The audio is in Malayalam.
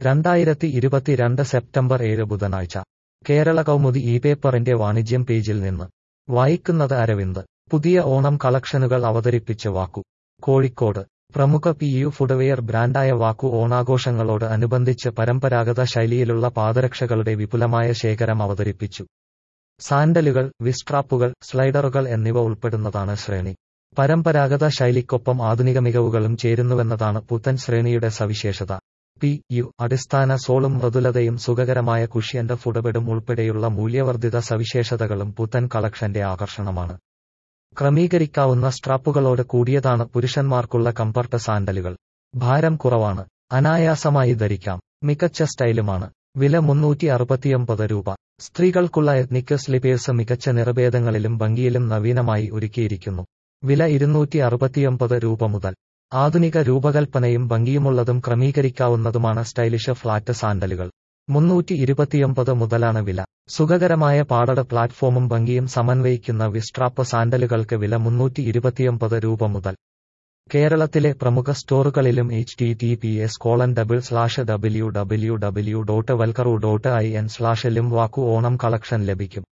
രണ്ടായിരത്തി ഇരുപത്തിരണ്ട് സെപ്റ്റംബർ ഏഴ് ബുധനാഴ്ച കേരള കൗമുദി ഈ പേപ്പറിന്റെ വാണിജ്യം പേജിൽ നിന്ന് വായിക്കുന്നത് അരവിന്ദ് പുതിയ ഓണം കളക്ഷനുകൾ അവതരിപ്പിച്ച് വാക്കു കോഴിക്കോട് പ്രമുഖ പി യു ഫുഡ്വെയർ ബ്രാൻഡായ വാക്കു ഓണാഘോഷങ്ങളോട് അനുബന്ധിച്ച് പരമ്പരാഗത ശൈലിയിലുള്ള പാദരക്ഷകളുടെ വിപുലമായ ശേഖരം അവതരിപ്പിച്ചു സാൻഡലുകൾ വിസ്ട്രാപ്പുകൾ സ്ലൈഡറുകൾ എന്നിവ ഉൾപ്പെടുന്നതാണ് ശ്രേണി പരമ്പരാഗത ശൈലിക്കൊപ്പം ആധുനിക മികവുകളും ചേരുന്നുവെന്നതാണ് പുത്തൻ ശ്രേണിയുടെ സവിശേഷത പി യു അടിസ്ഥാന സോളും മൃദുലതയും സുഖകരമായ കുഷ്യന്റെ ഫുഡബെഡും ഉൾപ്പെടെയുള്ള മൂല്യവർദ്ധിത സവിശേഷതകളും പുത്തൻ കളക്ഷന്റെ ആകർഷണമാണ് ക്രമീകരിക്കാവുന്ന സ്ട്രാപ്പുകളോട് കൂടിയതാണ് പുരുഷന്മാർക്കുള്ള കംഫർട്ട് സാൻഡലുകൾ ഭാരം കുറവാണ് അനായാസമായി ധരിക്കാം മികച്ച സ്റ്റൈലുമാണ് വില മുന്നൂറ്റി അറുപത്തിയൊമ്പത് രൂപ സ്ത്രീകൾക്കുള്ള എത്നിക് സ്ലിപ്പേഴ്സ് മികച്ച നിറഭേദങ്ങളിലും ഭംഗിയിലും നവീനമായി ഒരുക്കിയിരിക്കുന്നു വില ഇരുന്നൂറ്റി അറുപത്തിയൊമ്പത് രൂപ മുതൽ ആധുനിക രൂപകൽപ്പനയും ഭംഗിയുമുള്ളതും ക്രമീകരിക്കാവുന്നതുമാണ് സ്റ്റൈലിഷ് ഫ്ലാറ്റ് സാൻഡലുകൾ മുന്നൂറ്റി ഇരുപത്തിയൊമ്പത് മുതലാണ് വില സുഖകരമായ പാടട പ്ലാറ്റ്ഫോമും ഭംഗിയും സമന്വയിക്കുന്ന വിസ്ട്രാപ്പ് സാൻഡലുകൾക്ക് വില മുന്നൂറ്റി ഇരുപത്തിയൊമ്പത് രൂപ മുതൽ കേരളത്തിലെ പ്രമുഖ സ്റ്റോറുകളിലും H T T P S colon double slash W W W dot Walkaroo dot I N സ്ലാഷിലും വാക്കു ഓണം കളക്ഷൻ ലഭിക്കും